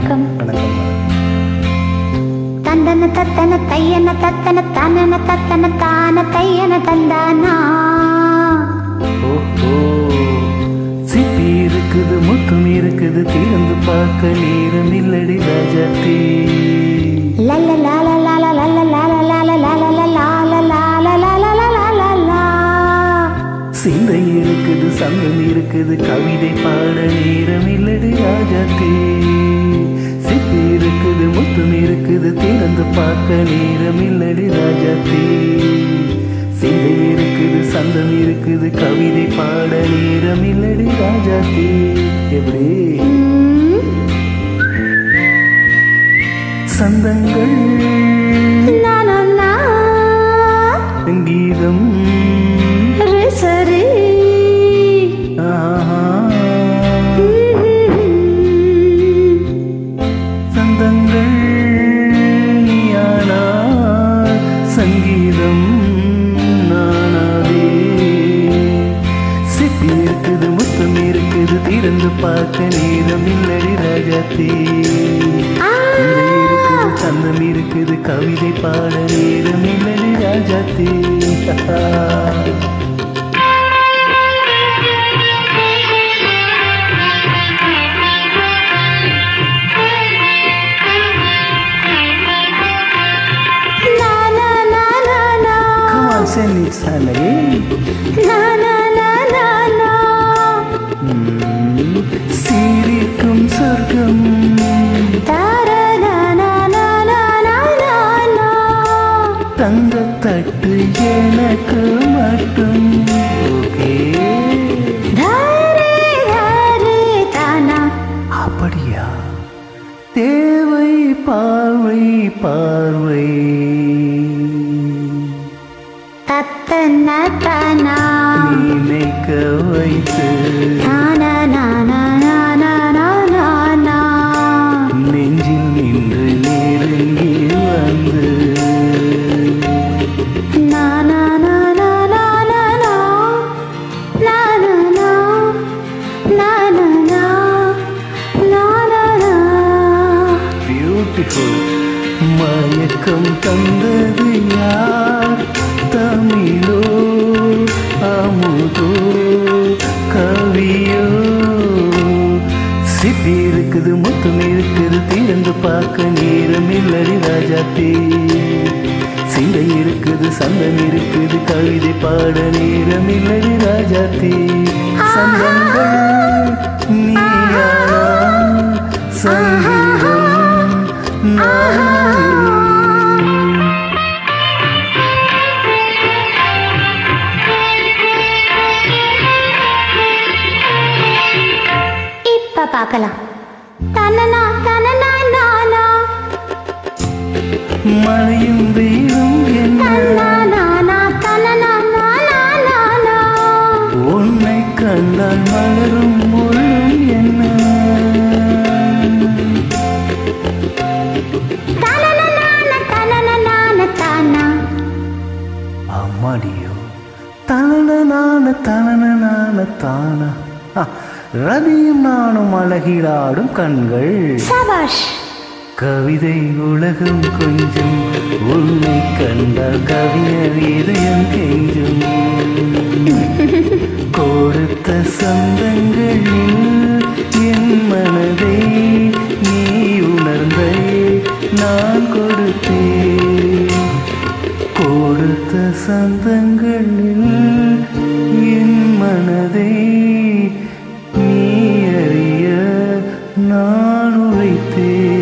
வணக்கம் வணக்கம் தந்தன தத்தன தையன தத்தன தனன தத்தன தான தையன தந்தானா ஓஹோ சிப்பி இருக்குது முத்தும் இருக்குது திறந்து பார்க்க நேரம் இல்லடி ராஜாத்தி லல்ல லால லால லல்ல லால லால லால லால லால லால லால லா சிந்தை இருக்குது சந்தம் இருக்குது கவிதை பாட நேரம் இல்லடி ராஜாத்தி சிப்பி இருக்குது முத்தும் இருக்குது திறந்து பார்க்க நேரம் இல்லடி ராஜாத்தி சிந்தை இருக்குது சந்தம் இருக்குது கவிதை பாட நேரம் இல்லடி ராஜாத்தி எப்படி சந்தங்கள் நானா சங்கீதம் சரி ஆஹா. சந்தங்கள் நீயானால் சங்கீதம் நானாவே சிப்பி இருக்குது முத்தம் இருக்குது திறந்து பார்க்க நேரம் இல்லடி ராஜாத்தே இதை இருக்குது சந்தம் இருக்குது கவிதை பாட நேரம் இல்லடி ராஜாத்தே நானா நானா நா Come on, sing it, Sally. நானா நானா நா ம், சிரிக்கும் சொர்க்கம் தங்கத்தட்டு எனக்கு மட்டும் ஓகே அப்படியா தேவை பார்வை பார்வை நினைக்க வைத்து நெஞ்சில் நின்று நெருங்கி வந்து பியூட்டிஃபுல் மயக்கம் தந்தது யார் தமிழோ அமுதோ கவியோ சிப்பி இருக்குது முத்தம் இருக்குது திறந்து பார்க்க நேரம் இல்லடி ராஜாத்தே சிந்தை இருக்குது சந்தம் இருக்குது கவிதை பாட நேரம் இல்லடி ராஜாத்தே சந்தங்கள் நீயானா சங்கீதம் நானே இப்ப பார்க்கலாம் தனனா தனனா நானா மழையும் வெயிலும் என்ன தனனா தனனா நானா நானா உன்னை கண்டால் மலரும் முள்ளும் என்ன தனனனான தனனனான தானா அம்மாடியோ தனனான தனனான தானா ஆ, ரதியும் நானும் அழகிடாடும் கண்கள் சபாஷ் கவிதை உலகம் கொஞ்சம் உன்னை கண்டால் கவிஞர் இதயம் கெஞ்சும் கொடுத்த சொந்தங்களில் என் மனதை நீ உணர்ந்தை நான் கொடுத்தேன் கொடுத்த சந்தங்களில் என் மனதை நீ அறிய நான் உழைத்தேன்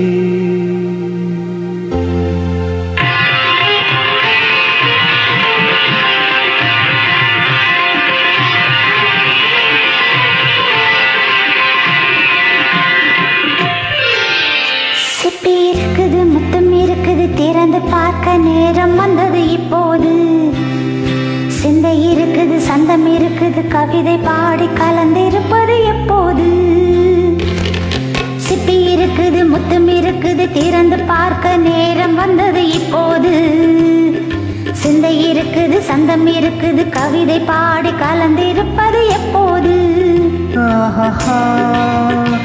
சிப்பி இருக்குது முத்தம் இருக்குது திறந்து பார்க்க நேரம் வந்தது இப்போது சிந்தை இருக்குது சந்தம் இருக்குது கவிதை பாடி கலந்திருப்பது எப்போது சிப்பி இருக்குது முத்தம் இருக்குது திறந்து பார்க்க நேரம் வந்தது இப்போது சிந்தை இருக்குது சந்தம் இருக்குது கவிதை பாடி கலந்திருப்பது எப்போது ஆஹா